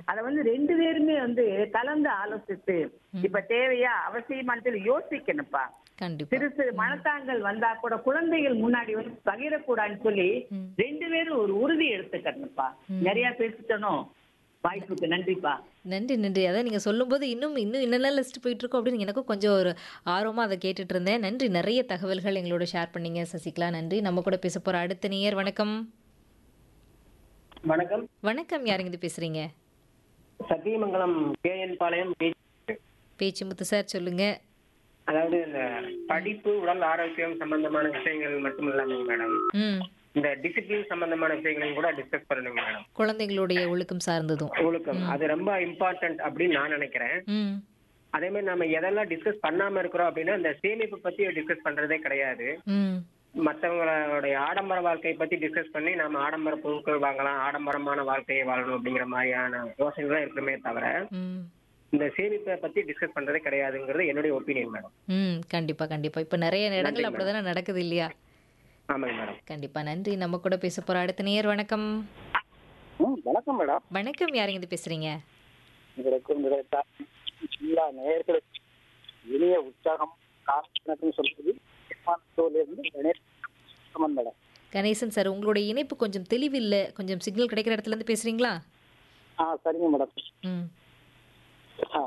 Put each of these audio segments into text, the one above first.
அத வந்து ரெண்டு பேருமே வந்து கலந்து ஆலோசித்து இப்ப தேவையா அவசியமானது யோசிக்கணும்ப்பா கண்டிப்பா சிறு சிறு மனத்தாங்கள் வந்தா கூட குழந்தைகள் முன்னாடி வந்து பகிரக்கூடாதுன்னு சொல்லி ரெண்டு பேரும் ஒரு உறுதி எடுத்துக்கணும்ப்பா நிறைய பேசிட்டனோ வாய்ப்புக்கு நன்றிப்பா நன்றி நன்றி அதான் நீங்கள் சொல்லும்போது இன்னும் இன்னும் என்னென்ன லிஸ்ட் போயிட்டு இருக்கோம் அப்படின்னு எனக்கும் கொஞ்சம் ஒரு ஆர்வமாக அதை கேட்டுட்டு இருந்தேன் நன்றி நிறைய தகவல்கள் எங்களோட ஷேர் பண்ணீங்க சசிகலா நன்றி நம்ம கூட பேச போகிற அடுத்த நேயர் வணக்கம் வணக்கம் வணக்கம் யாருங்க இது பேசுறீங்க சத்தியமங்கலம் கேஎன் பாளையம் பேச்சு முத்து சார் சொல்லுங்க அதாவது இந்த படிப்பு உடல் ஆரோக்கியம் சம்பந்தமான விஷயங்கள் மட்டும் இல்லாம மேடம் ம் இந்த டிசிப்ளின் சம்பந்தமான விஷயங்களையும் கூட டிஸ்கஸ் பண்ணணுங்க மேடம் குழந்தைகளுடைய ஒழுக்கம் சார்ந்ததும் ஒழுக்கம் அது ரொம்ப இம்பார்ட்டன்ட் அப்படின்னு நான் நினைக்கிறேன் ம் அதே மாதிரி நம்ம எதெல்லாம் டிஸ்கஸ் பண்ணாம இருக்கிறோம் அப்படின்னா இந்த சேமிப்பு பத்தி டிஸ்கஸ் பண்றதே கிடையாது ம் மற்றவங்களுடைய ஆடம்பர வாழ்க்கையை பத்தி டிஸ்கஸ் பண்ணி நம்ம ஆடம்பர பொருட்கள் வாங்கலாம் ஆடம்பரமான வாழ்க்கையை வாழணும் அப்படிங்கிற மாதிரியான யோசனைகள் தான் இருக்குமே தவிர ம் இந்த சேமிப்பை பத்தி டிஸ்கஸ் பண்றதே கிடையாதுங்கிறது என்னுடைய ஒப்பீனியன் மேடம் ம் கண்டிப்பா கண்டிப்பா இப்போ நிறைய இடங்கள் அப்படிதானே நடக்குது இல்லையா ஆமாங்க மேடம் கண்டிப்பா நன்றி நம்ம கூட பேச போற அடுத்த நேயர் வணக்கம் வணக்கம் மேடம் வணக்கம் யாருங்க இது பேசுறீங்க உங்களுக்கு உங்களுடைய எல்லா நேயர்களுக்கு இனிய உற்சாகம் காரணம் சொல்றது இருந்து கணேஷ் சுமன் மேடம் கணேசன் சார் உங்களுடைய இணைப்பு கொஞ்சம் தெளிவில்லை கொஞ்சம் சிக்னல் கிடைக்கிற இடத்துல இருந்து பேசுறீங்களா ஆ சரிங்க மேடம் ம் ஆ,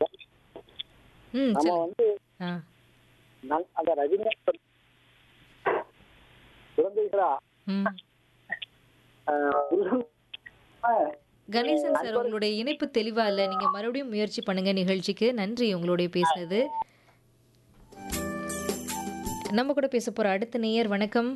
ம் நம்ம சரி வந்து ஆ நல்- அந்த ரஜினி சொன்ன குழந்தைகளா ம் ஆ, உருவம் ஆ, கணேசன் சார் உங்களுடைய இணைப்பு தெளிவா இல்லை நீங்க மறுபடியும் முயற்சி பண்ணுங்க நிகழ்ச்சிக்கு நன்றி உங்களுடைய பேசுனது நம்ம கூட பேச போற அடுத்த நேயர் வணக்கம்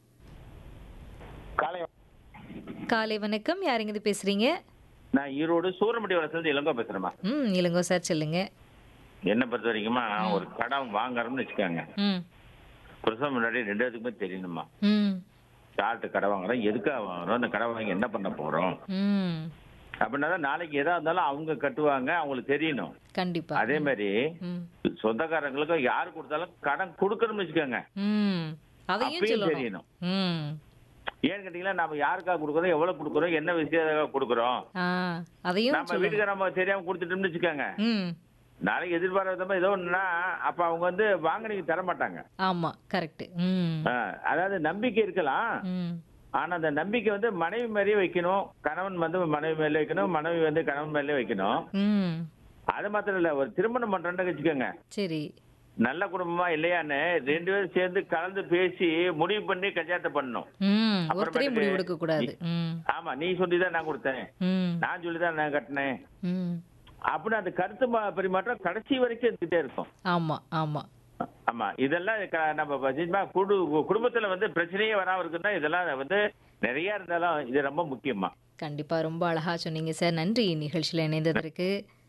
காலை காலை வணக்கம் யாருங்க இது பேசுறீங்க நான் ஈரோடு சூரமட்டி வளர்த்துலேருந்து இளங்கோ பேசுறேம்மா ம் இளங்கோ சார் சொல்லுங்க என்ன பொறுத்த வரைக்குமா ஒரு கடன் வாங்குறோம்னு வச்சுக்கோங்க ம் புருஷன் முன்னாடி ரெண்டு பேத்துக்குமே தெரியணுமா ம் யார்கிட்ட கடை வாங்குறோம் எதுக்காக வாங்குறோம் இந்த கடை வாங்கி என்ன பண்ண போறோம் ம் அப்படின்னா தான் நாளைக்கு எதா இருந்தாலும் அவங்க கட்டுவாங்க அவங்களுக்கு தெரியணும் கண்டிப்பா அதே மாதிரி ம் சொந்தக்காரங்களுக்கு யாரு கொடுத்தாலும் கடன் கொடுக்கணும்னு வச்சுக்கோங்க ம் அதையும் அப்பயும் சொல்லணும் தெரியணும் ம் ஏன்னு கேட்டீங்கன்னா நம்ம யாருக்காக கொடுக்குறோம் எவ்வளவு கொடுக்குறோம் என்ன விஷயத்துக்காக கொடுக்குறோம் ஆ அதையும் நம்ம சொல்லணும் வீட்டுக்கு நம்ம தெரியாம கொடுத்துட்டோம்னு வச்சுக்கோங்க ம் நாளைக்கு எதிர்பாராத விதமா ஏதோ ஒண்ணுன்னா அப்ப அவங்க வந்து வாங்கினீங்க தர மாட்டாங்க ஆமா கரெக்ட் ம் ஆ, அதாவது நம்பிக்கை இருக்கலாம் ம் ஆனா அந்த நம்பிக்கை வந்து மனைவி மேலேயே வைக்கணும் கணவன் வந்து மனைவி மேலே வைக்கணும் மனைவி வந்து கணவன் மேலே வைக்கணும் ம் அது மாத்திரம் இல்ல ஒரு திருமணம் பண்றேன்னு வச்சுக்கோங்க சரி நல்ல குடும்பமா இல்லையான்னு ரெண்டு பேரும் சேர்ந்து கலந்து பேசி முடிவு பண்ணி கல்யாணத்தை பண்ணணும் ம் ஒருத்தரே அப்புறமேட்டுக்கு முடிவு எடுக்க கூடாது ம் ஆமா நீ சொல்லிதான் நான் கொடுத்தேன் ம் நான் சொல்லிதான் நான் கட்டினேன் ம் அப்படின்னு அந்த கருத்து மா- பரிமாற்றம் கடைசி வரைக்கும் இருந்துட்டே இருக்கும் ஆமா ஆமா ஆமா இதெல்லாம் க- நம்ம நிஜமா குடு குடும்பத்துல வந்து பிரச்சனையே வராம இருக்குன்னா இதெல்லாம் வந்து நிறைய இருந்தாலும் இது ரொம்ப முக்கியமா கண்டிப்பா ரொம்ப அழகா சொன்னீங்க சார் நன்றி நிகழ்ச்சியில் இணைந்ததற்கு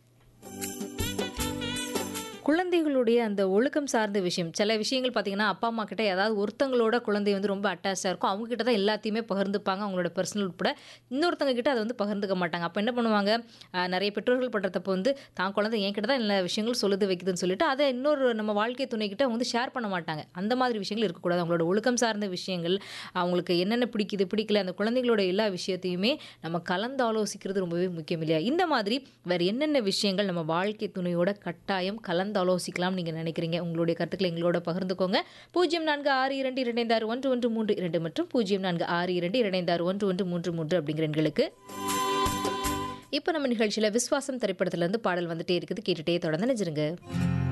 குழந்தைகளுடைய அந்த ஒழுக்கம் சார்ந்த விஷயம் சில விஷயங்கள் பார்த்தீங்கன்னா அப்பா அம்மா கிட்ட ஏதாவது ஒருத்தங்களோட குழந்தை வந்து ரொம்ப அட்டாச்சாக இருக்கும் அவங்க கிட்ட தான் எல்லாத்தையுமே பகிர்ந்துப்பாங்க அவங்களோட பர்சனல் உட்பட இன்னொருத்தங்க கிட்ட அதை வந்து பகிர்ந்துக்க மாட்டாங்க அப்போ என்ன பண்ணுவாங்க ஆஹ் நிறைய பெற்றோர்கள் பண்ணுற தப்பு வந்து தான் குழந்தை என் கிட்ட தான் எல்லா விஷயங்களும் சொல்லுது வைக்குதுன்னு சொல்லிட்டு அதை இன்னொரு நம்ம வாழ்க்கை துணை கிட்ட அவங்க வந்து ஷேர் பண்ண மாட்டாங்க அந்த மாதிரி விஷயங்கள் இருக்கக்கூடாது அவங்களோட ஒழுக்கம் சார்ந்த விஷயங்கள் அவங்களுக்கு என்னென்ன பிடிக்குது பிடிக்கல அந்த குழந்தைகளோட எல்லா விஷயத்தையுமே நம்ம கலந்து ஆலோசிக்கிறது ரொம்பவே முக்கியம் இல்லையா இந்த மாதிரி வேறு என்னென்ன விஷயங்கள் நம்ம வாழ்க்கை துணையோட கட்டாயம் கலந்து ஆலோசிக்கலாம் நீங்கள் நினைக்கிறீங்க உங்களுடைய கருத்துக்களை எங்களோட பகிர்ந்துக்கோங்க பூஜ்ஜியம் நான்கு ஆறு இரண்டு இரண்டைந்தாறு ஒன்று ஒன்று மூன்று இரண்டு மற்றும் பூஜ்ஜியம் நான்கு ஆறு இரண்டு இரண்டைந்தாறு ஒன்று ஒன்று மூன்று மூன்று அப்படிங்கிற எண்களுக்கு இப்போ நம்ம நிகழ்ச்சியில் விஸ்வாசம் திரைப்படத்துலேருந்து பாடல் வந்துட்டே இருக்குது கேட்டுட்டே தொடர்ந்து நினைச்சிருங்க